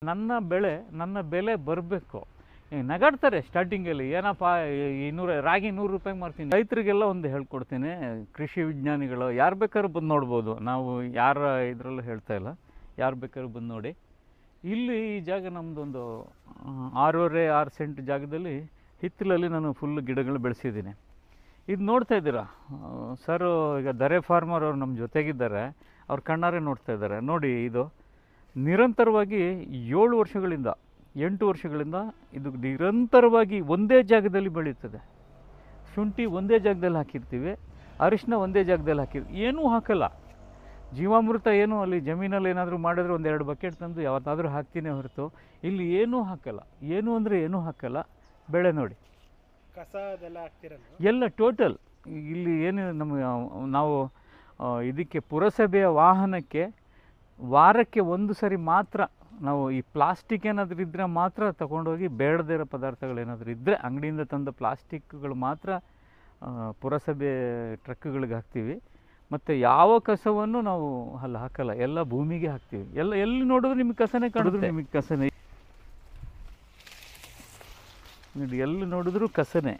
ನನ್ನ ಬೆಳೆ ನನ್ನ ಬೆಲೆ ಬರಬೇಕು ನಗಾಡ್ತಾರೆ ಸ್ಟಾರ್ಟಿಂಗಲ್ಲಿ ಏನಪ್ಪ ಇನ್ನೂರ ರಾಗಿ ನೂರು ರೂಪಾಯಿ ಮಾರ್ತೀನಿ ರೈತರಿಗೆಲ್ಲ ಒಂದು ಹೇಳ್ಕೊಡ್ತೀನಿ ಕೃಷಿ ವಿಜ್ಞಾನಿಗಳು ಯಾರು ಬೇಕಾದ್ರೂ ಬಂದು ನೋಡ್ಬೋದು ನಾವು ಯಾರ ಇದರಲ್ಲೂ ಹೇಳ್ತಾ ಇಲ್ಲ ಯಾರು ಬೇಕಾದ್ರೂ ಬಂದು ನೋಡಿ ಇಲ್ಲಿ ಈ ಜಾಗ ನಮ್ಮದೊಂದು ಆರೂವರೆ ಆರು ಸೆಂಟ್ ಜಾಗದಲ್ಲಿ ಹಿತ್ತಲಲ್ಲಿ ನಾನು ಫುಲ್ ಗಿಡಗಳು ಬೆಳೆಸಿದ್ದೀನಿ ಇದು ನೋಡ್ತಾ ಇದ್ದೀರಾ ಸರ್ ಈಗ ದರೆ ಫಾರ್ಮರ್ ಅವ್ರು ನಮ್ಮ ಜೊತೆಗಿದ್ದಾರೆ ಅವ್ರ ಕಣ್ಣಾರೆ ನೋಡ್ತಾ ಇದ್ದಾರೆ ನೋಡಿ ಇದು ನಿರಂತರವಾಗಿ ಏಳು ವರ್ಷಗಳಿಂದ ಎಂಟು ವರ್ಷಗಳಿಂದ ಇದು ನಿರಂತರವಾಗಿ ಒಂದೇ ಜಾಗದಲ್ಲಿ ಬೆಳೆಯುತ್ತದೆ ಶುಂಠಿ ಒಂದೇ ಜಾಗದಲ್ಲಿ ಹಾಕಿರ್ತೀವಿ ಅರಿಶಿನ ಒಂದೇ ಜಾಗದಲ್ಲಿ ಹಾಕಿರ್ತೀವಿ ಏನೂ ಹಾಕಲ್ಲ ಜೀವಾಮೃತ ಏನು ಅಲ್ಲಿ ಜಮೀನಲ್ಲಿ ಏನಾದರೂ ಮಾಡಿದ್ರೆ ಒಂದು ಎರಡು ಬಕೆಟ್ ತಂದು ಯಾವತ್ತಾದರೂ ಹಾಕ್ತೀನಿ ಹೊರತು ಇಲ್ಲಿ ಏನೂ ಹಾಕಲ್ಲ ಏನು ಅಂದರೆ ಏನೂ ಹಾಕಲ್ಲ ಬೆಳೆ ನೋಡಿ ಕಸ ಅದೆಲ್ಲ ಹಾಕ್ತಿರಲ್ಲ ಎಲ್ಲ ಟೋಟಲ್ ಇಲ್ಲಿ ಏನು ನಮ್ಮ ನಾವು ಆ, ಇದಕ್ಕೆ ಪುರಸಭೆಯ ವಾಹನಕ್ಕೆ ವಾರಕ್ಕೆ ಒಂದು ಸರಿ ಮಾತ್ರ ನಾವು ಈ ಪ್ಲಾಸ್ಟಿಕ್ ಏನಾದರೂ ಇದ್ದರೆ ಮಾತ್ರ ತಗೊಂಡೋಗಿ ಬೇಡದೇ ಇರೋ ಪದಾರ್ಥಗಳು ಏನಾದರೂ ಇದ್ದರೆ ಅಂಗಡಿಯಿಂದ ತಂದ ಪ್ಲಾಸ್ಟಿಕ್ಗಳು ಮಾತ್ರ ಆ, ಪುರಸಭೆ ಟ್ರಕ್ಗಳಿಗೆ ಹಾಕ್ತೀವಿ ಮತ್ತು ಯಾವ ಕಸವನ್ನು ನಾವು ಅಲ್ಲಿ ಹಾಕಲ್ಲ ಎಲ್ಲ ಭೂಮಿಗೆ ಹಾಕ್ತೀವಿ ಎಲ್ಲ ಎಲ್ಲಿ ನೋಡಿದ್ರು ನಿಮಗೆ ಕಸನೇ ಕಾಣಿದ್ರು ನಿಮಗೆ ಕಸನೇ ನೋಡಿ ಎಲ್ಲಿ ನೋಡಿದ್ರು ಕಸನೇ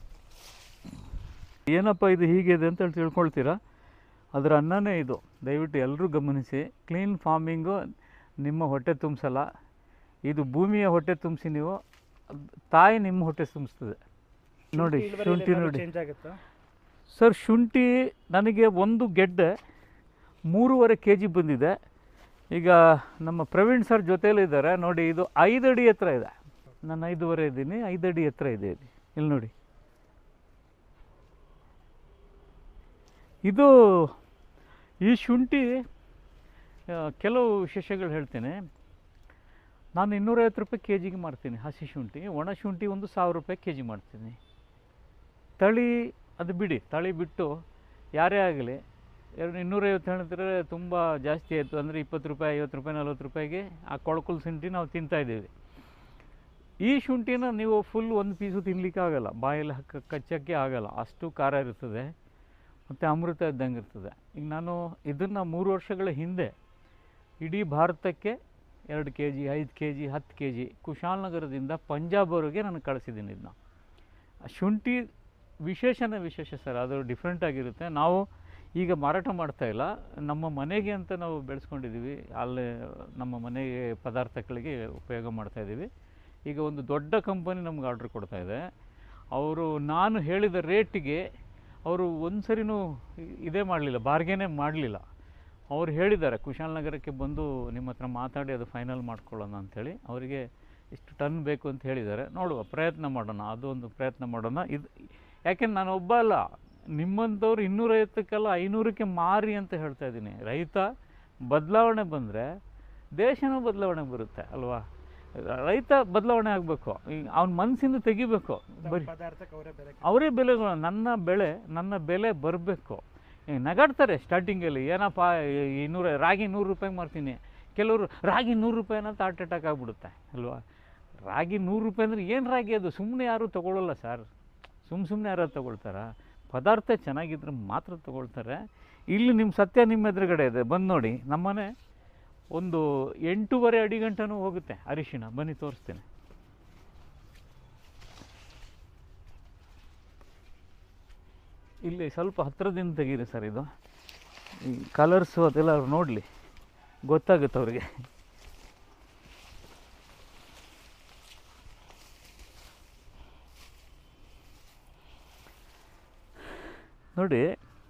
ಏನಪ್ಪ ಇದು ಹೀಗಿದೆ ಅಂತ ಹೇಳಿ ತಿಳ್ಕೊಳ್ತೀರಾ ಅದರ ಅನ್ನನೇ ಇದು ದಯವಿಟ್ಟು ಎಲ್ಲರೂ ಗಮನಿಸಿ ಕ್ಲೀನ್ ಫಾರ್ಮಿಂಗು ನಿಮ್ಮ ಹೊಟ್ಟೆ ತುಂಬಿಸಲ್ಲ ಇದು ಭೂಮಿಯ ಹೊಟ್ಟೆ ತುಂಬಿಸಿ ನೀವು ಅದ್ ತಾಯಿ ನಿಮ್ಮ ಹೊಟ್ಟೆ ತುಂಬಿಸ್ತದೆ ನೋಡಿ ಶುಂಠಿ ನೋಡಿ ಚೇಂಜ್ ಆಗುತ್ತಾ ಸರ್ ಶುಂಠಿ ನನಗೆ ಒಂದು ಗೆಡ್ಡೆ ಮೂರುವರೆ ಕೆ ಜಿ ಬಂದಿದೆ ಈಗ ನಮ್ಮ ಪ್ರವೀಣ್ ಸರ್ ಜೊತೆಯಲ್ಲಿದ್ದಾರೆ ನೋಡಿ ಇದು ಐದು ಅಡಿ ಹತ್ರ ಇದೆ ನಾನು ಐದೂವರೆ ಇದ್ದೀನಿ ಐದು ಅಡಿ ಹತ್ರ ಇದೆ ಇದು ಇಲ್ಲಿ ನೋಡಿ ಇದು ಈ ಶುಂಠಿ ಆ, ಕೆಲವು ವಿಶೇಷಗಳು ಹೇಳ್ತೇನೆ ನಾನು ಇನ್ನೂರೈವತ್ತು ರೂಪಾಯಿ ಕೆ ಜಿಗೆ ಮಾಡ್ತೀನಿ ಹಸಿ ಶುಂಠಿ ಒಣ ಶುಂಠಿ ಒಂದು ಸಾವಿರ ರೂಪಾಯಿ ಕೆ ಜಿ ಮಾಡ್ತೀನಿ ತಳಿ ಅದು ಬಿಡಿ ತಳಿ ಬಿಟ್ಟು ಯಾರೇ ಆಗಲಿ ಎರಡು ಇನ್ನೂರೈವತ್ತು ಹೇಳಿದ್ರೆ ತುಂಬ ಜಾಸ್ತಿ ಆಯಿತು ಅಂದರೆ ಇಪ್ಪತ್ತು ರೂಪಾಯಿ ಐವತ್ತು ರೂಪಾಯಿ ನಲ್ವತ್ತು ರೂಪಾಯಿಗೆ ಆ ಕೊಳಕುಲ್ ಶುಂಠಿ ನಾವು ತಿಂತಾ ಇದ್ದೀವಿ ಈ ಶುಂಠಿನ ನೀವು ಫುಲ್ ಒಂದು ಪೀಸು ತಿನ್ನಲಿಕ್ಕೆ ಆಗಲ್ಲ ಬಾಯಲ್ಲಿ ಹಾಕ ಕಚ್ಚೋಕ್ಕೆ ಆಗಲ್ಲ ಅಷ್ಟು ಖಾರ ಇರ್ತದೆ ಮತ್ತು ಅಮೃತ ಇದ್ದಂಗೆ ಇರ್ತದೆ ಈಗ ನಾನು ಇದನ್ನು ಮೂರು ವರ್ಷಗಳ ಹಿಂದೆ ಇಡೀ ಭಾರತಕ್ಕೆ ಎರಡು ಕೆ ಜಿ ಐದು ಕೆ ಜಿ ಹತ್ತು ಕೆ ಜಿ ಕುಶಾಲನಗರದಿಂದ ಪಂಜಾಬ್ವರೆಗೆ ನಾನು ಕಳಿಸಿದ್ದೀನಿ ಇದನ್ನ ಆ ಶುಂಠಿ ವಿಶೇಷನೇ ವಿಶೇಷ ಸರ್ ಅದು ಡಿಫ್ರೆಂಟ್ ಆಗಿರುತ್ತೆ ನಾವು ಈಗ ಮಾರಾಟ ಮಾಡ್ತಾ ಇಲ್ಲ ನಮ್ಮ ಮನೆಗೆ ಅಂತ ನಾವು ಬೆಳೆಸ್ಕೊಂಡಿದ್ದೀವಿ ಅಲ್ಲೇ ನಮ್ಮ ಮನೆಗೆ ಪದಾರ್ಥಗಳಿಗೆ ಉಪಯೋಗ ಮಾಡ್ತಾ ಇದ್ದೀವಿ ಈಗ ಒಂದು ದೊಡ್ಡ ಕಂಪನಿ ನಮ್ಗೆ ಆರ್ಡ್ರ್ ಕೊಡ್ತಾ ಇದೆ ಅವರು ನಾನು ಹೇಳಿದ ರೇಟಿಗೆ ಅವರು ಒಂದು ಸರಿನೂ ಇದೇ ಮಾಡಲಿಲ್ಲ ಬಾರ್ಗೇನೇ ಮಾಡಲಿಲ್ಲ ಅವ್ರು ಹೇಳಿದ್ದಾರೆ ಕುಶಾಲನಗರಕ್ಕೆ ಬಂದು ನಿಮ್ಮ ಹತ್ರ ಮಾತಾಡಿ ಅದು ಫೈನಲ್ ಮಾಡ್ಕೊಳ್ಳೋಣ ಅಂಥೇಳಿ ಅವರಿಗೆ ಇಷ್ಟು ಟನ್ ಬೇಕು ಅಂತ ಹೇಳಿದ್ದಾರೆ ನೋಡುವ ಪ್ರಯತ್ನ ಮಾಡೋಣ ಅದು ಒಂದು ಪ್ರಯತ್ನ ಮಾಡೋಣ ಇದು ಯಾಕೆಂದ್ರೆ ನಾನು ಒಬ್ಬ ಅಲ್ಲ ನಿಮ್ಮಂಥವ್ರು ಇನ್ನೂರೈವತ್ತಕ್ಕೆಲ್ಲ ಐನೂರಕ್ಕೆ ಮಾರಿ ಅಂತ ಹೇಳ್ತಾ ಇದ್ದೀನಿ ರೈತ ಬದಲಾವಣೆ ಬಂದರೆ ದೇಶನೂ ಬದಲಾವಣೆ ಬರುತ್ತೆ ಅಲ್ವಾ ರೈತ ಬದಲಾವಣೆ ಆಗಬೇಕು ಅವ್ನ ಮನಸ್ಸಿಂದ ತೆಗಿಬೇಕು ಬರೀ ಪದಾರ್ಥಕ್ಕೆ ಅವರೇ ಬೆಲೆ ಅವರೇ ಬೆಲೆಗಳು ನನ್ನ ಬೆಳೆ ನನ್ನ ಬೆಲೆ ಬರಬೇಕು ನಗಾಡ್ತಾರೆ ಸ್ಟಾರ್ಟಿಂಗಲ್ಲಿ ಏನಪ್ಪ ಈ- ಇನ್ನೂರ ರಾಗಿ ನೂರು ರೂಪಾಯಿ ಮಾರ್ತೀನಿ ಕೆಲವರು ರಾಗಿ ನೂರು ರೂಪಾಯಿನ ಹಾರ್ಟ್ ಅಟ್ಯಾಕ್ ಆಗಿಬಿಡುತ್ತೆ ಅಲ್ವಾ ರಾಗಿ ನೂರು ರೂಪಾಯಿ ಅಂದರೆ ಏನು ರಾಗಿ ಅದು ಸುಮ್ಮನೆ ಯಾರೂ ತೊಗೊಳ್ಳಲ್ಲ ಸರ್ ಸುಮ್ಮ ಸುಮ್ಮನೆ ಯಾರು ತೊಗೊಳ್ತಾರ ಪದಾರ್ಥ ಚೆನ್ನಾಗಿದ್ರೆ ಮಾತ್ರ ತೊಗೊಳ್ತಾರೆ ಇಲ್ಲಿ ನಿಮ್ಮ ಸತ್ಯ ನಿಮ್ಮ ಎದುರುಗಡೆ ಇದೆ ಬಂದು ನೋಡಿ ನಮ್ಮನೆ ಒಂದು ಎಂಟೂವರೆ ಅಡಿ ಗಂಟನೂ ಹೋಗುತ್ತೆ ಅರಿಶಿಣ ಬನ್ನಿ ತೋರಿಸ್ತೇನೆ ಇಲ್ಲಿ ಸ್ವಲ್ಪ ಹತ್ತಿರದಿಂದ ತೆಗೀರಿ ಸರ್ ಇದು ಈ ಕಲರ್ಸು ಅದೆಲ್ಲ ಅವ್ರು ನೋಡಲಿ ಗೊತ್ತಾಗುತ್ತೆ ಅವ್ರಿಗೆ ನೋಡಿ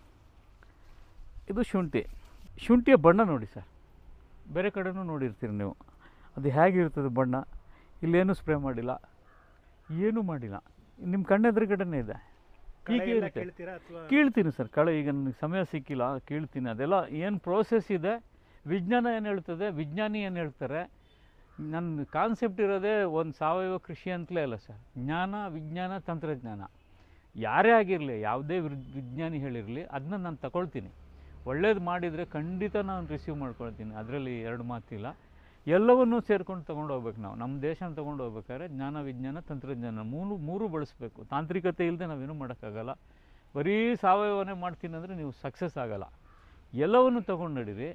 ಇದು ಶುಂಠಿ ಶುಂಠಿಯ ಬಣ್ಣ ನೋಡಿ ಸರ್ ಬೇರೆ ಕಡೆನೂ ನೋಡಿರ್ತೀರಿ ನೀವು ಅದು ಹೇಗಿರ್ತದೆ ಬಣ್ಣ ಇಲ್ಲೇನು ಸ್ಪ್ರೇ ಮಾಡಿಲ್ಲ ಏನೂ ಮಾಡಿಲ್ಲ ನಿಮ್ಮ ಕಣ್ಣೆದುರುಗಡೆನೇ ಇದೆ ಕಳೆ ಹೀಗೆ ಎಲ್ಲ ಇರುತ್ತೆ ಕೀಳ್ತೀರಾ ಅಥವಾ ಕೀಳ್ತೀನಿ ಸರ್ ಕಳೆ ಈಗ ನನಗೆ ಸಮಯ ಸಿಕ್ಕಿಲ್ಲ ಕೀಳ್ತೀನಿ ಅದೆಲ್ಲ ಏನು ಪ್ರೋಸೆಸ್ ಇದೆ ವಿಜ್ಞಾನ ಏನು ಹೇಳ್ತದೆ ವಿಜ್ಞಾನಿ ಏನು ಹೇಳ್ತಾರೆ ನನ್ನ ಕಾನ್ಸೆಪ್ಟ್ ಇರೋದೇ ಒಂದು ಸಾವಯವ ಕೃಷಿ ಅಂತಲೇ ಅಲ್ಲ ಸರ್ ಜ್ಞಾನ ವಿಜ್ಞಾನ ತಂತ್ರಜ್ಞಾನ ಯಾರೇ ಆಗಿರಲಿ ಯಾವುದೇ ವಿರ್- ವಿಜ್ಞಾನಿ ಹೇಳಿರಲಿ ಅದನ್ನ ನಾನು ತಗೊಳ್ತೀನಿ ಒಳ್ಳೇದು ಮಾಡಿದರೆ ಖಂಡಿತ ನಾನು ರಿಸೀವ್ ಮಾಡ್ಕೊಳ್ತೀನಿ ಅದರಲ್ಲಿ ಎರಡು ಮಾತಿಲ್ಲ ಎಲ್ಲವನ್ನೂ ಸೇರ್ಕೊಂಡು ತೊಗೊಂಡು ಹೋಗ್ಬೇಕು ನಾವು ನಮ್ಮ ದೇಶನ ತೊಗೊಂಡು ಹೋಗ್ಬೇಕಾದ್ರೆ ಜ್ಞಾನ ವಿಜ್ಞಾನ ತಂತ್ರಜ್ಞಾನ ಮೂರು ಮೂರು ಬಳಸಬೇಕು ತಾಂತ್ರಿಕತೆ ಇಲ್ಲದೆ ನಾವೇನೂ ಮಾಡೋಕ್ಕಾಗಲ್ಲ ಬರೀ ಸಾವಯವನೇ ಮಾಡ್ತೀನಿ ಅಂದರೆ ನೀವು ಸಕ್ಸಸ್ ಆಗಲ್ಲ ಎಲ್ಲವನ್ನು ತೊಗೊಂಡು ನಡೀರಿ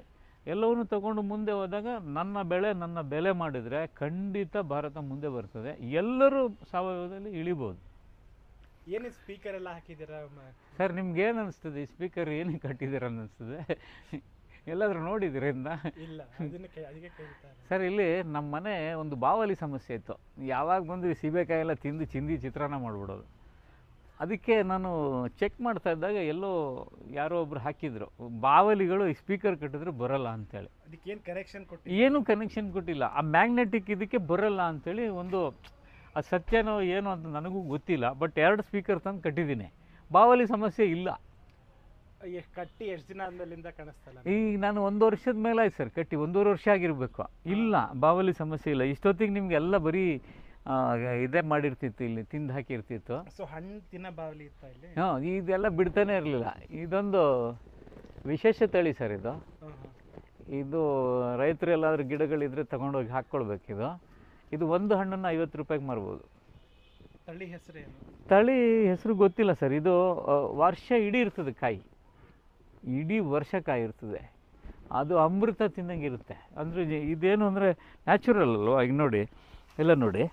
ಎಲ್ಲವನ್ನು ತಗೊಂಡು ಮುಂದೆ ಹೋದಾಗ ನನ್ನ ಬೆಳೆ ನನ್ನ ಬೆಲೆ ಮಾಡಿದರೆ ಖಂಡಿತ ಭಾರತ ಮುಂದೆ ಬರ್ತದೆ ಎಲ್ಲರೂ ಸಾವಯವದಲ್ಲಿ ಇಳಿಬೋದು ಏನು ಸ್ಪೀಕರ್ ಎಲ್ಲ ಹಾಕಿದ್ದೀರಾ ಮ- ಸರ್ ನಿಮ್ಗೆ ಏನು ಅನಿಸ್ತದೆ ಈ ಸ್ಪೀಕರ್ ಏನಕ್ಕೆ ಕಟ್ಟಿದ್ದೀರ ಅನ್ನಿಸ್ತದೆ ಎಲ್ಲಾದರೂ ನೋಡಿದ್ದೀರ ಇಂದ ಇಲ್ಲ ಅದನ್ನ ಕೈ ಅದಕ್ಕೆ ಕೇಳ್ತಾರೆ ಸರ್ ಇಲ್ಲಿ ನಮ್ಮ ಮನೆ ಒಂದು ಬಾವಲಿ ಸಮಸ್ಯೆ ಇತ್ತು ಯಾವಾಗ ಬಂದು ಈ ಸೀಬೆಕಾಯಿ ಎಲ್ಲ ತಿಂದು ಚಿಂದಿ ಚಿತ್ರಾನ್ನ ಮಾಡಿಬಿಡೋದು ಅದಕ್ಕೆ ನಾನು ಚೆಕ್ ಮಾಡ್ತಾ ಇದ್ದಾಗ ಎಲ್ಲೋ ಯಾರೋ ಒಬ್ರು ಹಾಕಿದ್ರು ಬಾವಲಿಗಳು ಈ ಸ್ಪೀಕರ್ ಕಟ್ಟಿದ್ರೆ ಬರಲ್ಲ ಅಂತೇಳಿ ಅದಕ್ಕೆ ಏನು ಕರೆಕ್ಷನ್ ಕೊಟ್ಟು ಏನು ಕನೆಕ್ಷನ್ ಕೊಟ್ಟಿಲ್ಲ ಆ ಮ್ಯಾಗ್ನೆಟಿಕ್ ಇದಕ್ಕೆ ಬರಲ್ಲ ಅಂತೇಳಿ ಒಂದು ಅದು ಸತ್ಯನೋ ಏನೋ ಅಂತ ನನಗೂ ಗೊತ್ತಿಲ್ಲ ಬಟ್ ಎರಡು ಸ್ಪೀಕರ್ ತಂದು ಕಟ್ಟಿದ್ದೀನಿ ಬಾವಲಿ ಸಮಸ್ಯೆ ಇಲ್ಲ ಎಷ್ಟು ಕಟ್ಟಿ ಎಷ್ಟು ದಿನ ಆದ್ಮೇಲಿಂದ ಕಾಣಿಸ್ತಲ್ಲ ಈಗ ನಾನು ಒಂದು ವರ್ಷದ ಮೇಲೆ ಆಯ್ತು ಸರ್ ಕಟ್ಟಿ ಒಂದೂವರೆ ವರ್ಷ ಆಗಿರಬೇಕು ಇಲ್ಲ ಬಾವಲಿ ಸಮಸ್ಯೆ ಇಲ್ಲ ಇಷ್ಟೊತ್ತಿಗೆ ನಿಮ್ಗೆ ಎಲ್ಲ ಬರೀ ಆ, ಇದೇ ಮಾಡಿರ್ತಿತ್ತು ಇಲ್ಲಿ ತಿಂದು ಹಾಕಿರ್ತಿತ್ತು ಸೊ ಹಣ್ಣು ತಿನ್ನ ಬಾವಲಿ ಇತ್ತ ಇಲ್ಲಿ ಹಾಂ ಇದೆಲ್ಲ ಬಿಡ್ತಾನೆ ಇರಲಿಲ್ಲ ಇದೊಂದು ವಿಶೇಷ ತಳಿ ಸರ್ ಇದು ಹಾಂ ಹಾಂ ಇದು ರೈತರು ಎಲ್ಲಾದ್ರೂ ಗಿಡಗಳಿದ್ರೆ ತಗೊಂಡೋಗಿ ಹಾಕ್ಕೊಳ್ಬೇಕಿದು ಇದು ಒಂದು ಹಣ್ಣನ್ನು ಐವತ್ತು ರೂಪಾಯಿಗೆ ಮಾರ್ಬೋದು ತಳಿ ಹೆಸರೇನು ತಳಿ ಹೆಸರು ಗೊತ್ತಿಲ್ಲ ಸರ್ ಇದು ಆ, ವರ್ಷ ಇಡೀ ಇರ್ತದೆ ಕಾಯಿ ಇಡೀ ವರ್ಷ ಕಾಯಿ ಇರ್ತದೆ ಅದು ಅಮೃತ ತಿನ್ನಂಗೆ ಇರುತ್ತೆ ಅಂದರೆ ಇದೇನು ಅಂದರೆ ನ್ಯಾಚುರಲ್ ಅಲ್ವಾ ಈಗ ನೋಡಿ ಎಲ್ಲ ನೋಡಿ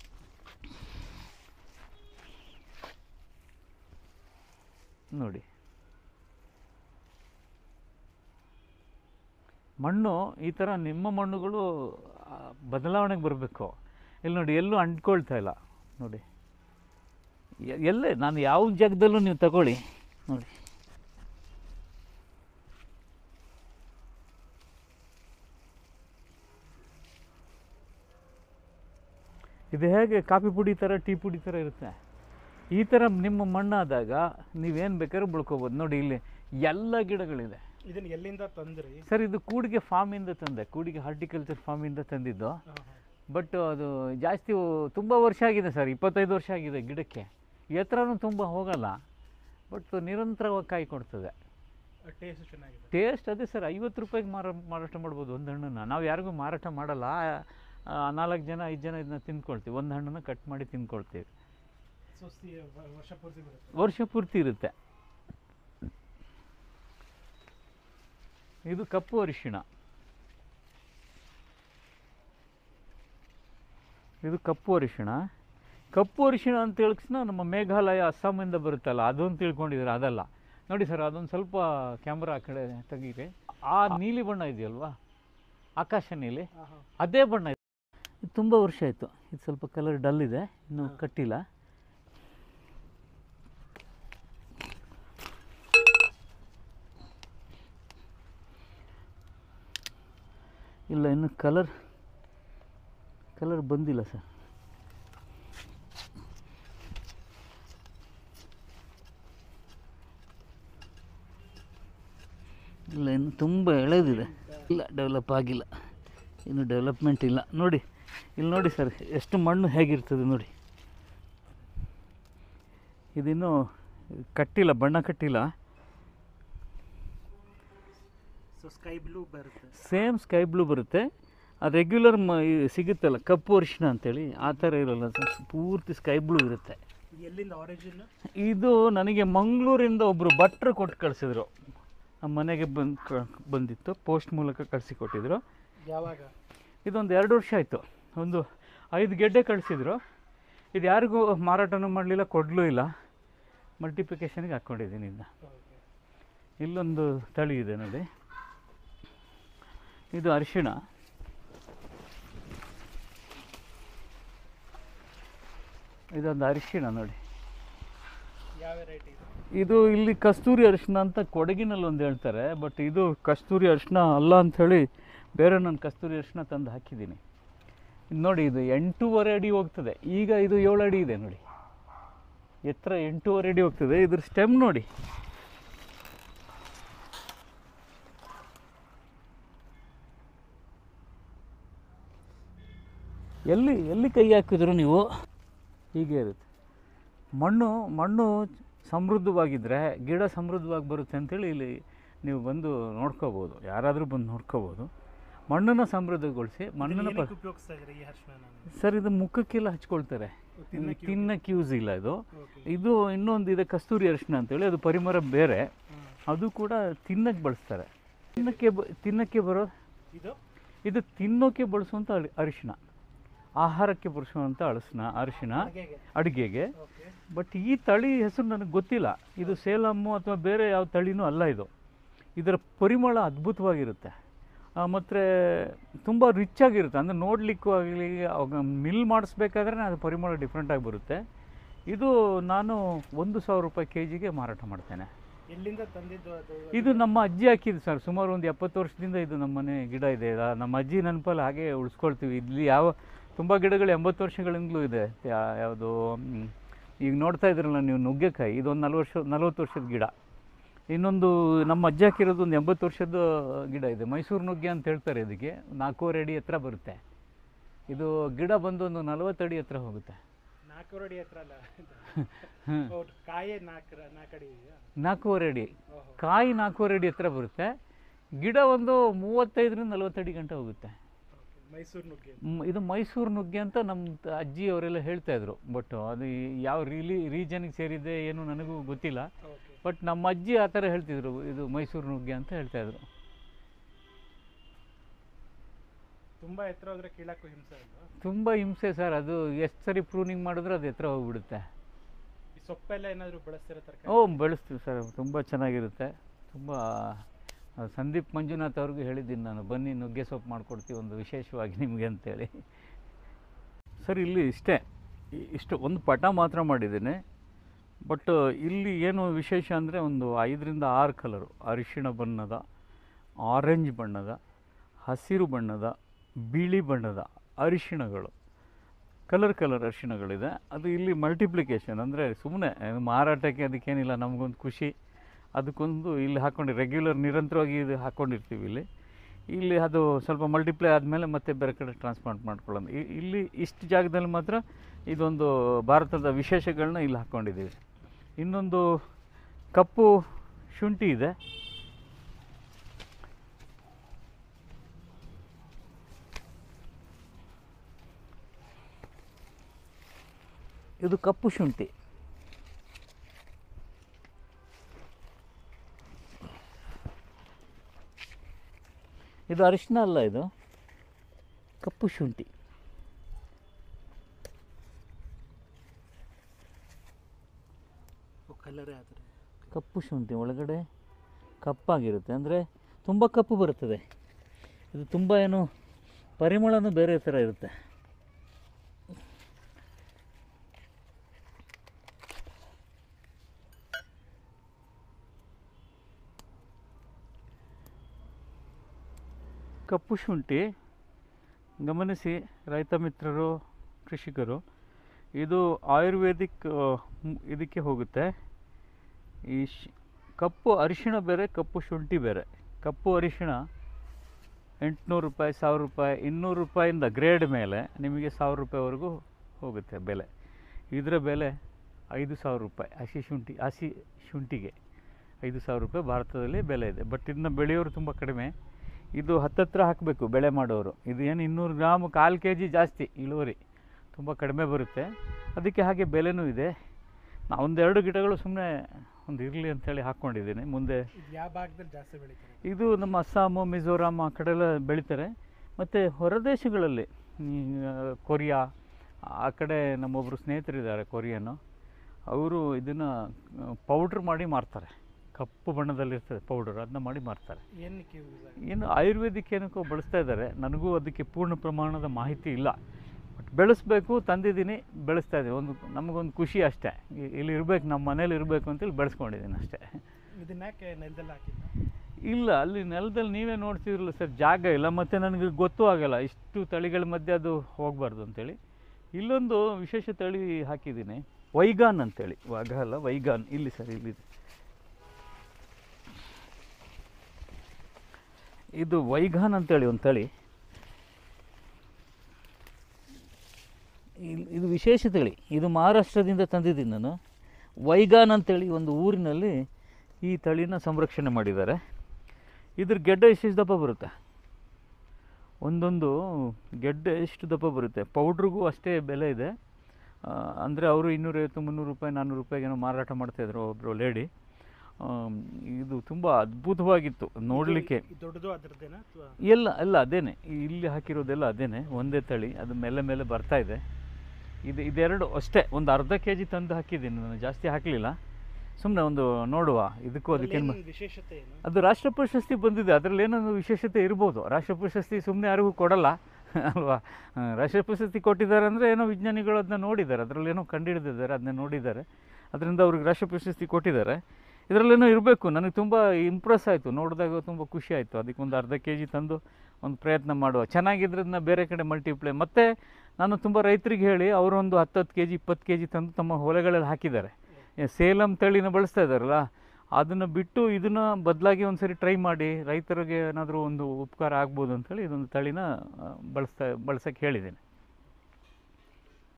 ನೋಡಿ ಮಣ್ಣು ಈ ಥರ ನಿಮ್ಮ ಮಣ್ಣುಗಳು ಆ, ಬದಲಾವಣೆಗೆ ಬರಬೇಕು ಇಲ್ಲಿ ನೋಡಿ ಎಲ್ಲೂ ಅಂಟ್ಕೊಳ್ತಾ ಇಲ್ಲ ನೋಡಿ ಎ- ಎಲ್ಲೇ ನಾನು ಯಾವ ಜಾಗದಲ್ಲೂ ನೀವು ತಗೊಳ್ಳಿ ನೋಡಿ ಇದು ಹೇಗೆ ಕಾಫಿ ಪುಡಿ ಥರ ಟೀ ಪುಡಿ ಥರ ಇರುತ್ತೆ ಈ ಥರ ನಿಮ್ಮ ಮಣ್ಣಾದಾಗ ನೀವೇನು ಬೇಕಾದ್ರೂ ಬೆಳ್ಕೊಬೋದು ನೋಡಿ ಇಲ್ಲಿ ಎಲ್ಲ ಗಿಡಗಳಿದೆ ಇದನ್ನ ಎಲ್ಲಿಂದ ತಂದ್ರಿ ಸರ್ ಇದು ಕೂಡಿಗೆ ಫಾರ್ಮಿಂದ ತಂದೆ ಕೂಡಿಗೆ ಹಾರ್ಟಿಕಲ್ಚರ್ ಫಾರ್ಮಿಂದ ತಂದಿದ್ದು ಹಾಂ ಹಾಂ ಬಟ್ ಅದು ಜಾಸ್ತಿ ತುಂಬ ವರ್ಷ ಆಗಿದೆ ಸರ್ ಇಪ್ಪತ್ತೈದು ವರ್ಷ ಆಗಿದೆ ಗಿಡಕ್ಕೆ ಎತ್ತರನೂ ತುಂಬ ಹೋಗಲ್ಲ ಬಟ್ ನಿರಂತರವಾಗಿ ಕಾಯಿ ಕೊಡ್ತದೆ ಟೇಸ್ಟ್ ಚೆನ್ನಾಗಿದೆ ಟೇಸ್ಟ್ ಅದೇ ಸರ್ ಐವತ್ತು ರೂಪಾಯಿಗೆ ಮಾರ ಮಾರಾಟ ಮಾಡ್ಬೋದು ಒಂದು ಹಣ್ಣನ್ನು ನಾವು ಯಾರಿಗೂ ಮಾರಾಟ ಮಾಡಲ್ಲ ಆ, ನಾಲ್ಕು ಜನ ಐದು ಜನ ಇದನ್ನ ತಿಂದ್ಕೊಳ್ತೀವಿ ಒಂದು ಹಣ್ಣನ್ನು ಕಟ್ ಮಾಡಿ ತಿಂದ್ಕೊಳ್ತೀವಿ ಸೊ ವರ್ಷ ಪೂರ್ತಿ ಬರುತ್ತೆ ವರ್ಷ ಪೂರ್ತಿ ಇರುತ್ತೆ ಇದು ಕಪ್ಪು ಅರಿಶಿಣ ಇದು ಕಪ್ಪು ಅರಿಶಿಣ ಕಪ್ಪು ಅರಿಶಿಣ ಅಂತ ಹೇಳಿಕ್ಷಣ ನಮ್ಮ ಮೇಘಾಲಯ ಅಸ್ಸಾಮಿಂದ ಬರುತ್ತಲ್ಲ ಅದೊಂದು ತಿಳ್ಕೊಂಡಿದ್ದಾರೆ ಅದಲ್ಲ ನೋಡಿ ಸರ್ ಅದೊಂದು ಸ್ವಲ್ಪ ಕ್ಯಾಮ್ರಾ ಆ ಕಡೆ ತೆಗೀರಿ ಆ ನೀಲಿ ಬಣ್ಣ ಇದೆಯಲ್ವಾ ಆಕಾಶ ನೀಲಿ ಹಾಂ ಹಾಂ ಅದೇ ಬಣ್ಣ ಇದೆ ಇದು ತುಂಬ ವರ್ಷ ಆಯಿತು ಇದು ಸ್ವಲ್ಪ ಕಲರ್ ಡಲ್ ಇದೆ ಇನ್ನೂ ಹಾ. ಕಟ್ಟಿಲ್ಲ ಇಲ್ಲ ಇನ್ನು ಕಲರ್ ಕಲರ್ ಬಂದಿಲ್ಲ ಸರ್ ಇಲ್ಲ ಇನ್ನು ತುಂಬ ಎಳೆದಿದೆ ಇಲ್ಲ ಡೆವಲಪ್ ಆಗಿಲ್ಲ ಇನ್ನು ಡೆವಲಪ್ಮೆಂಟ್ ಇಲ್ಲ ನೋಡಿ ಇಲ್ಲಿ ನೋಡಿ ಸರ್ ಎಷ್ಟು ಮಣ್ಣು ಹೇಗಿರ್ತದೆ ನೋಡಿ ಇದಿನ್ನೂ ಕಟ್ಟಿಲ್ಲ ಬಣ್ಣ ಕಟ್ಟಿಲ್ಲ ಸೊ ಸ್ಕೈ ಬ್ಲೂ ಬರುತ್ತೆ ಸೇಮ್ ಸ್ಕೈ ಬ್ಲೂ ಬರುತ್ತೆ ಆ ರೆಗ್ಯುಲರ್ ಮ ಈ ಸಿಗುತ್ತಲ್ಲ ಕಪ್ಪು ಅರಿಶಿಣ ಅಂತೇಳಿ ಆ ಥರ ಇರಲ್ಲ ಸರ್ ಪೂರ್ತಿ ಸ್ಕೈ ಬ್ಲೂ ಇರುತ್ತೆ ಇದು ಎಲ್ಲಿಂದ ಆರಿಜಿನ್ ಇದು ನನಗೆ ಮಂಗಳೂರಿಂದ ಒಬ್ಬರು ಭಟ್ರು ಕೊಟ್ಟು ಕಳಿಸಿದ್ರು ನಮ್ಮ ಮನೆಗೆ ಬಂದು ಕ ಬಂದಿತ್ತು ಪೋಸ್ಟ್ ಮೂಲಕ ಕಳಿಸಿ ಕೊಟ್ಟಿದ್ರು ಯಾವಾಗ ಇದೊಂದು ಎರಡು ವರ್ಷ ಆಯಿತು ಒಂದು ಐದು ಗೆಡ್ಡೆ ಕಳಿಸಿದ್ರು ಇದು ಯಾರಿಗೂ ಮಾರಾಟನೂ ಮಾಡಲಿಲ್ಲ ಕೊಡಲೂ ಇಲ್ಲ ಮಲ್ಟಿಪ್ಲಿಕೇಶನ್ಗೆ ಹಾಕ್ಕೊಂಡಿದ್ದೀನಿ ಇದನ್ನ ಓಕೆ ಇಲ್ಲೊಂದು ತಳಿ ಇದೆ ನೋಡಿ ಇದು ಅರಿಶಿಣ ಇದೊಂದು ಅರಿಶಿಣ ನೋಡಿ ಯಾವ ವೆರೈಟಿ ಇದು ಇದು ಇಲ್ಲಿ ಕಸ್ತೂರಿ ಅರಿಶಿಣ ಅಂತ ಕೊಡಗಿನಲ್ಲಿ ಒಂದು ಹೇಳ್ತಾರೆ ಬಟ್ ಇದು ಕಸ್ತೂರಿ ಅರಿಶಿಣ ಅಲ್ಲ ಅಂಥೇಳಿ ಬೇರೆ ನಾನು ಕಸ್ತೂರಿ ಅರಿಶಿಣ ತಂದು ಹಾಕಿದ್ದೀನಿ ಇದು ನೋಡಿ ಇದು ಎಂಟೂವರೆ ಅಡಿ ಹೋಗ್ತದೆ ಈಗ ಇದು ಏಳು ಅಡಿ ಇದೆ ನೋಡಿ ಎತ್ತರ ಎಂಟೂವರೆ ಅಡಿ ಹೋಗ್ತದೆ ಇದ್ರ ಸ್ಟೆಮ್ ನೋಡಿ ಎಲ್ಲಿ ಎಲ್ಲಿ ಕೈ ಹಾಕಿದ್ರು ನೀವು ಹೀಗೆ ಇರುತ್ತೆ ಮಣ್ಣು ಮಣ್ಣು ಸಮೃದ್ಧವಾಗಿದ್ದರೆ ಗಿಡ ಸಮೃದ್ಧವಾಗಿ ಬರುತ್ತೆ ಅಂತೇಳಿ ಇಲ್ಲಿ ನೀವು ಬಂದು ನೋಡ್ಕೋಬೋದು ಯಾರಾದರೂ ಬಂದು ನೋಡ್ಕೋಬೋದು ಮಣ್ಣನ್ನು ಸಮೃದ್ಧಗೊಳಿಸಿ ಮಣ್ಣನ್ನು ಪ ಉಪಯೋಗಿಸ್ತಾ ಇದ್ರೆ ಈ ಅರ್ಶನ ನಾನು ಸರ್ ಇದು ಮುಖಕ್ಕೆಲ್ಲ ಹಚ್ಕೊಳ್ತಾರೆ ತಿನ್ನಕ್ಕೆ ತಿನ್ನಕ್ಕೆ ಯೂಸ್ ಇಲ್ಲ ಇದು ಓಕೆ ಇದು ಇನ್ನೊಂದು ಇದೆ ಕಸ್ತೂರಿ ಅರಿಶಿಣ ಅಂತೇಳಿ ಅದು ಪರಿಮಳ ಬೇರೆ ಹಾಂ ಅದು ಕೂಡ ತಿನ್ನಕ್ಕೆ ಬಳಸ್ತಾರೆ ತಿನ್ನಕ್ಕೆ ಬ ತಿನ್ನಕ್ಕೆ ಬರೋ ಇದು ಇದು ತಿನ್ನೋಕ್ಕೆ ಬಳಸುವಂಥ ಅರಿ- ಅರಿಶಿಣ ಆಹಾರಕ್ಕೆ ಬಳಸುವಂಥ ಅಳಸಿನ ಅರಿಶಿಣ ಹಾಗೆಗೆ ಅಡುಗೆಗೆ ಓಕೆ ಬಟ್ ಈ ತಳಿ ಹೆಸರು ನನಗೆ ಗೊತ್ತಿಲ್ಲ ಇದು ಸೇಲಮ್ಮು ಅಥವಾ ಬೇರೆ ಯಾವ ತಳಿನೂ ಅಲ್ಲ ಇದು ಇದರ ಪರಿಮಳ ಅದ್ಭುತವಾಗಿರುತ್ತೆ ಮತ್ತು ತುಂಬ ರಿಚ್ ಆಗಿರುತ್ತೆ ಅಂದರೆ ನೋಡಲಿಕ್ಕೂ ಆಗಲಿ ಮಿಲ್ ಮಾಡಿಸ್ಬೇಕಾದ್ರೆ ಅದು ಪರಿಮಳ ಡಿಫ್ರೆಂಟಾಗಿ ಬರುತ್ತೆ ಇದು ನಾನು ಒಂದು ಸಾವಿರ ರೂಪಾಯಿ ಕೆ ಜಿಗೆ ಮಾರಾಟ ಮಾಡ್ತೇನೆ ಎಲ್ಲಿಂದ ತಂದಿದ್ದು ಅದು ಇದು ನಮ್ಮ ಅಜ್ಜಿ ಹಾಕಿದ್ದು ಸರ್ ಸುಮಾರು ಒಂದು ಎಪ್ಪತ್ತು ವರ್ಷದಿಂದ ಇದು ನಮ್ಮ ಮನೆ ಗಿಡ ಇದೆ ಆ, ನಮ್ಮ ಅಜ್ಜಿ ನೆನಪಲ್ಲಿ ಹಾಗೆ ಉಳಿಸ್ಕೊಳ್ತೀವಿ ಇಲ್ಲಿ ಯಾವ ತುಂಬ ಗಿಡಗಳು ಎಂಬತ್ತು ವರ್ಷಗಳಿಂದಲೂ ಇದೆ ಯಾ- ಯಾವುದು ಮ್, ಈಗ ನೋಡ್ತಾ ಇದ್ರಲ್ಲ ನೀವು ನುಗ್ಗೆಕಾಯಿ ಇದೊಂದು ನಲ್ವತ್ತು ವರ್ಷ ನಲ್ವತ್ತು ವರ್ಷದ ಗಿಡ ಇನ್ನೊಂದು ನಮ್ಮ ಅಜ್ಜಿ ಹಾಕಿರೋದು ಒಂದು ಎಂಬತ್ತು ವರ್ಷದ ಗಿಡ ಇದೆ ಮೈಸೂರು ನುಗ್ಗೆ ಅಂತ ಹೇಳ್ತಾರೆ ಇದಕ್ಕೆ ನಾಲ್ಕೂವರೆ ಅಡಿ ಹತ್ರ ಬರುತ್ತೆ ಇದು ಗಿಡ ಬಂದು ಒಂದು ನಲವತ್ತು ಅಡಿ ಹತ್ರ ಹೋಗುತ್ತೆ ನಾಲ್ಕೂವರೆ ಅಡಿ ಹತ್ರ ಅಲ್ಲ ಹ್ಮ್. ಹೌದು ಕಾಯೇ ನಾಲ್ಕು ನಾಲ್ಕು ಅಡಿ ಇದೆಯಾ ನಾಲ್ಕೂವರೆ ಅಡಿ ಓಹೋ ಕಾಯಿ ನಾಲ್ಕೂವರೆ ಅಡಿ ಹತ್ರ ಬರುತ್ತೆ ಗಿಡ ಒಂದು ಮೂವತ್ತೈದರಿಂದ ನಲವತ್ತು ಅಡಿ ಗಂಟೆ ಹೋಗುತ್ತೆ ಓಕೆ ಮೈಸೂರು ನುಗ್ಗೆ ಮ್, ಇದು ಮೈಸೂರು ನುಗ್ಗೆ ಅಂತ ನಮ್ಮ ತ- ಅಜ್ಜಿ ಅವರೆಲ್ಲ ಹೇಳ್ತಾ ಇದ್ರು ಬಟ್ ಅದು ಈ- ಯಾವ ರೀಲಿ ರೀಜನ್ಗೆ ಸೇರಿದೆ ಏನು ನನಗೂ ಗೊತ್ತಿಲ್ಲ ಓಕೆ ಬಟ್ ನಮ್ಮ ಅಜ್ಜಿ ಆ ಥರ ಹೇಳ್ತಿದ್ರು ಇದು ಮೈಸೂರು ನುಗ್ಗೆ ಅಂತ ಹೇಳ್ತಾ ಇದ್ರು ತುಂಬಾ ಎತ್ತರ ಹೋದ್ರೆ ಕೀಳಕ್ಕೂ ಹಿಂಸೆ ಅಲ್ವಾ ತುಂಬ ಹಿಂಸೆ ಸರ್ ಅದು ಎಷ್ಟು ಸರಿ ಪ್ರೂನಿಂಗ್ ಮಾಡಿದ್ರೆ ಅದು ಎತ್ತರ ಹೋಗ್ಬಿಡುತ್ತೆ ಈ ಸೊಪ್ಪೆಲ್ಲ ಏನಾದ್ರು ಬಳಸ್ತಿರೋ ತರಕಾರಿ ಓ ಬೆಳೆಸ್ತೀವಿ ಸರ್ ತುಂಬ ಚೆನ್ನಾಗಿರುತ್ತೆ ತುಂಬ ಆ, ಸಂದೀಪ್ ಮಂಜುನಾಥ್ ಅವ್ರಿಗೂ ಹೇಳಿದ್ದೀನಿ ನಾನು ಬನ್ನಿ ನುಗ್ಗೆ ಸೊಪ್ಪು ಮಾಡಿಕೊಡ್ತೀವಿ ಒಂದು ವಿಶೇಷವಾಗಿ ನಿಮಗೆ ಅಂತೇಳಿ ಸರ್ ಇಲ್ಲಿ ಇಷ್ಟೇ ಇ- ಇಷ್ಟು ಒಂದು ಪಟ ಮಾತ್ರ ಮಾಡಿದ್ದೀನಿ ಬಟ್ ಇಲ್ಲಿ ಏನು ವಿಶೇಷ ಅಂದರೆ ಒಂದು ಐದರಿಂದ ಆರು ಕಲರು ಅರಿಶಿಣ ಬಣ್ಣದ ಆರೆಂಜ್ ಬಣ್ಣದ ಹಸಿರು ಬಣ್ಣದ ಬಿಳಿ ಬಣ್ಣದ ಅರಿಶಿಣಗಳು ಕಲರ್ ಕಲರ್ ಅರಿಶಿಣಗಳಿದೆ ಅದು ಇಲ್ಲಿ ಮಲ್ಟಿಪ್ಲಿಕೇಶನ್ ಅಂದರೆ ಸುಮ್ಮನೆ ಮಾರಾಟಕ್ಕೆ ಅದಕ್ಕೇನಿಲ್ಲ ನಮಗೊಂದು ಖುಷಿ ಅದಕ್ಕೊಂದು ಇಲ್ಲಿ ಹಾಕ್ಕೊಂಡು ರೆಗ್ಯುಲರ್ ನಿರಂತರವಾಗಿ ಇದು ಹಾಕ್ಕೊಂಡಿರ್ತೀವಿ ಇಲ್ಲಿ ಇಲ್ಲಿ ಅದು ಸ್ವಲ್ಪ ಮಲ್ಟಿಪ್ಲೈ ಆದಮೇಲೆ ಮತ್ತೆ ಬೇರೆ ಕಡೆ ಟ್ರಾನ್ಸ್ಪ್ಲಾಂಟ್ ಮಾಡ್ಕೊಳ್ಳೋದು ಇ- ಇಲ್ಲಿ ಇಷ್ಟು ಜಾಗದಲ್ಲಿ ಮಾತ್ರ ಇದೊಂದು ಭಾರತದ ವಿಶೇಷಗಳನ್ನ ಇಲ್ಲಿ ಹಾಕ್ಕೊಂಡಿದ್ದೀವಿ ಇನ್ನೊಂದು ಕಪ್ಪು ಶುಂಠಿ ಇದೆ ಇದು ಕಪ್ಪು ಶುಂಠಿ ಇದು ಅರಿಶಿನ ಅಲ್ಲ ಇದು ಕಪ್ಪು ಶುಂಠಿ ಕಲರೇ ಆದರೆ ಕಪ್ಪು ಶುಂಠಿ ಒಳಗಡೆ ಕಪ್ಪಾಗಿರುತ್ತೆ ಅಂದರೆ ತುಂಬ ಕಪ್ಪು ಬರುತ್ತದೆ ಇದು ತುಂಬ ಏನು ಪರಿಮಳನೂ ಬೇರೆ ಥರ ಇರುತ್ತೆ ಕಪ್ಪು ಶುಂಠಿ ಗಮನಿಸಿ ರೈತ ಮಿತ್ರರು ಕೃಷಿಕರು ಇದು ಆಯುರ್ವೇದಿಕ್ ಆ, ಮ್- ಇದಕ್ಕೆ ಹೋಗುತ್ತೆ ಈ ಶ್ ಕಪ್ಪು ಅರಿಶಿಣ ಬೇರೆ ಕಪ್ಪು ಶುಂಠಿ ಬೇರೆ ಕಪ್ಪು ಅರಿಶಿಣ ಎಂಟುನೂರು ರೂಪಾಯಿ ಸಾವಿರ ರೂಪಾಯಿ ಇನ್ನೂರು ರೂಪಾಯಿಂದ ಗ್ರೇಡ್ ಮೇಲೆ ನಿಮಗೆ ಸಾವಿರ ರೂಪಾಯಿವರೆಗೂ ಹೋಗುತ್ತೆ ಬೆಲೆ ಇದರ ಬೆಲೆ ಐದು ಸಾವಿರ ರೂಪಾಯಿ ಹಸಿ ಶುಂಠಿ ಹಸಿ ಶುಂಠಿಗೆ ಐದು ಸಾವಿರ ರೂಪಾಯಿ ಭಾರತದಲ್ಲಿ ಬೆಲೆ ಇದೆ ಬಟ್ ಇದನ್ನ ಬೆಳೆಯೋರು ತುಂಬ ಕಡಿಮೆ ಇದು ಹತ್ತತ್ರ ಹಾಕಬೇಕು ಬೆಳೆ ಮಾಡೋರು ಇದು ಏನು ಇನ್ನೂರು ಗ್ರಾಮ್ ಕಾಲು ಕೆ ಜಿ ಜಾಸ್ತಿ ಇಳುವರಿ ತುಂಬ ಕಡಿಮೆ ಬರುತ್ತೆ ಅದಕ್ಕೆ ಹಾಗೆ ಬೆಲೆನೂ ಇದೆ ನಾ ಒಂದೆರಡು ಗಿಡಗಳು ಸುಮ್ಮನೆ ಒಂದು ಇರಲಿ ಅಂತೇಳಿ ಹಾಕ್ಕೊಂಡಿದ್ದೀನಿ ಮುಂದೆ ಇದು ಯಾವ ಭಾಗದಲ್ಲಿ ಜಾಸ್ತಿ ಬೆಳಿತಾರೆ ಇದು ನಮ್ಮ ಅಸ್ಸಾಮು ಮಿಜೋರಾಮ್ ಆ ಕಡೆ ಎಲ್ಲ ಬೆಳೀತಾರೆ ಮತ್ತು ಹೊರದೇಶಗಳಲ್ಲಿ ಈ, ಆ, ಕೊರಿಯಾ ಆ ಕಡೆ ನಮ್ಮೊಬ್ಬರು ಸ್ನೇಹಿತರಿದ್ದಾರೆ ಕೊರಿಯನು ಅವರು ಇದನ್ನು ಪೌಡ್ರ್ ಮಾಡಿ ಮಾರ್ತಾರೆ ಕಪ್ಪು ಬಣ್ಣದಲ್ಲಿರ್ತದೆ ಪೌಡರ್ ಅದನ್ನ ಮಾಡಿ ಮಾರ್ತಾರೆ ಏನಕ್ಕೆ ಯೂಸ್ ಆಗುತ್ತೆ ಇನ್ನು ಆಯುರ್ವೇದಿಕ್ ಏನಕ್ಕೋ ಬಳಸ್ತಾ ಇದ್ದಾರೆ ನನಗೂ ಅದಕ್ಕೆ ಪೂರ್ಣ ಪ್ರಮಾಣದ ಮಾಹಿತಿ ಇಲ್ಲ ಬಟ್ ಬೆಳೆಸ್ಬೇಕು ತಂದಿದ್ದೀನಿ ಬೆಳೆಸ್ತಾ ಇದ್ದೀನಿ ಒಂದು ನಮಗೊಂದು ಖುಷಿ ಅಷ್ಟೇ ಇ- ಇಲ್ಲಿ ಇರಬೇಕು ನಮ್ಮ ಮನೇಲಿ ಇರಬೇಕು ಅಂತೇಳಿ ಬೆಳೆಸ್ಕೊಂಡಿದ್ದೀನಿ ಅಷ್ಟೇ ಇದನ್ನ ಯಾಕೆ ನೆಲದಲ್ಲಿ ಹಾಕಿಲ್ಲ ಇಲ್ಲ ಅಲ್ಲಿ ನೆಲದಲ್ಲಿ ನೀವೇ ನೋಡ್ತಿದ್ರಲ್ಲ ಸರ್ ಜಾಗ ಇಲ್ಲ ಮತ್ತು ನನಗೆ ಗೊತ್ತೂ ಆಗಲ್ಲ ಇಷ್ಟು ತಳಿಗಳ ಮಧ್ಯೆ ಅದು ಹೋಗಬಾರ್ದು ಅಂತೇಳಿ ಇಲ್ಲೊಂದು ವಿಶೇಷ ತಳಿ ಹಾಕಿದ್ದೀನಿ ವೈಗಾನ್ ಅಂತೇಳಿ ವಾಗ ಅಲ್ಲ ವೈಗಾನ್ ಇಲ್ಲಿ ಸರ್ ಇಲ್ಲಿದೆ ಇದು ವೈಗಾನ್ ಅಂತೇಳಿ ಒಂದು ತಳಿ ಇಲ್- ಇದು ವಿಶೇಷ ತಳಿ ಇದು ಮಹಾರಾಷ್ಟ್ರದಿಂದ ತಂದಿದ್ದೀನಿ ನಾನು ವೈಗಾನ್ ಅಂತೇಳಿ ಒಂದು ಊರಿನಲ್ಲಿ ಈ ತಳಿನ ಸಂರಕ್ಷಣೆ ಮಾಡಿದ್ದಾರೆ ಇದ್ರ ಗೆಡ್ಡೆ ಎಷ್ಟೆಷ್ಟು ದಪ್ಪ ಬರುತ್ತೆ ಒಂದೊಂದು ಗೆಡ್ಡೆ ಎಷ್ಟು ದಪ್ಪ ಬರುತ್ತೆ ಪೌಡ್ರಿಗೂ ಅಷ್ಟೇ ಬೆಲೆ ಇದೆ ಅಂದರೆ ಅವರು ಇನ್ನೂರೈವತ್ತು ಮುನ್ನೂರು ರೂಪಾಯಿ ನಾನ್ನೂರು ರೂಪಾಯಿಗೇನೋ ಮಾರಾಟ ಮಾಡ್ತಾಯಿದ್ರು ಒಬ್ಬರು ಲೇಡಿ ಆಮ್, ಇದು ತುಂಬ ಅದ್ಭುತವಾಗಿತ್ತು ನೋಡಲಿಕ್ಕೆ ಇದು ದೊಡ್ಡದು ಅದ್ರದ್ದೇನಾ ಅಥವಾ ಎಲ್ಲ ಎಲ್ಲ ಅದೇನೆ ಇಲ್ಲಿ ಹಾಕಿರೋದೆಲ್ಲ ಅದೇನೆ ಒಂದೇ ತಳಿ ಅದು ಮೇಲೆ ಮೇಲೆ ಬರ್ತಾ ಇದೆ ಇದು ಇದೆರಡು ಅಷ್ಟೇ ಒಂದು ಅರ್ಧ ಕೆ ಜಿ ತಂದು ಹಾಕಿದ್ದೀನಿ ನಾನು ಜಾಸ್ತಿ ಹಾಕಲಿಲ್ಲ ಸುಮ್ಮನೆ ಒಂದು ನೋಡುವ ಇದಕ್ಕೂ ಅದಕ್ಕೆ ಅದ್ರಲ್ಲೇನ್ ವಿಶೇಷತೆ ಏನು ಅದು ರಾಷ್ಟ್ರ ಪ್ರಶಸ್ತಿ ಬಂದಿದೆ ಅದರಲ್ಲಿ ಏನೋ ವಿಶೇಷತೆ ಇರ್ಬೋದು ರಾಷ್ಟ್ರ ಪ್ರಶಸ್ತಿ ಸುಮ್ಮನೆ ಯಾರಿಗೂ ಕೊಡಲ್ಲ ಅಲ್ವಾ ಆ, ರಾಷ್ಟ್ರ ಪ್ರಶಸ್ತಿ ಕೊಟ್ಟಿದ್ದಾರೆ ಅಂದರೆ ಏನೋ ವಿಜ್ಞಾನಿಗಳು ಅದನ್ನ ನೋಡಿದ್ದಾರೆ ಅದರಲ್ಲಿ ಏನೋ ಕಂಡುಹಿಡಿದಿದ್ದಾರೆ ಅದನ್ನ ನೋಡಿದ್ದಾರೆ ಅದರಿಂದ ಅವ್ರಿಗೆ ರಾಷ್ಟ್ರ ಪ್ರಶಸ್ತಿ ಕೊಟ್ಟಿದ್ದಾರೆ ಇದರಲ್ಲೇನೋ ಇರಬೇಕು ನನಗೆ ತುಂಬ ಇಂಪ್ರೆಸ್ ಆಯಿತು ನೋಡಿದಾಗ ತುಂಬ ಖುಷಿ ಆಯಿತು ಅದಕ್ಕೆ ಒಂದು ಅರ್ಧ ಕೆ ಜಿ ತಂದು ಒಂದು ಪ್ರಯತ್ನ ಮಾಡುವ ಚೆನ್ನಾಗಿದ್ರೆ ಅದನ್ನ ಬೇರೆ ಕಡೆ ಮಲ್ಟಿಪ್ಲೈ ಮತ್ತು ನಾನು ತುಂಬ ರೈತರಿಗೆ ಹೇಳಿ ಅವರೊಂದು ಹತ್ತತ್ತು ಕೆ ಜಿ ಇಪ್ಪತ್ತು ಕೆ ಜಿ ತಂದು ತಮ್ಮ ಹೊಲಗಳಲ್ಲಿ ಹಾಕಿದ್ದಾರೆ ಏ, ಸೇಲಂ ತಳಿನ ಬಳಸ್ತಾ ಇದ್ದಾರಲ್ಲ ಅದನ್ನು ಬಿಟ್ಟು ಇದನ್ನು ಬದಲಾಗಿ ಒಂದು ಸರಿ ಟ್ರೈ ಮಾಡಿ ರೈತರಿಗೆ ಏನಾದರೂ ಒಂದು ಉಪಕಾರ ಆಗ್ಬೋದು ಅಂತೇಳಿ ಇದೊಂದು ತಳಿನ ಆ, ಬಳಸ್ತಾ ಬಳಸೋಕ್ಕೆ ಹೇಳಿದ್ದೀನಿ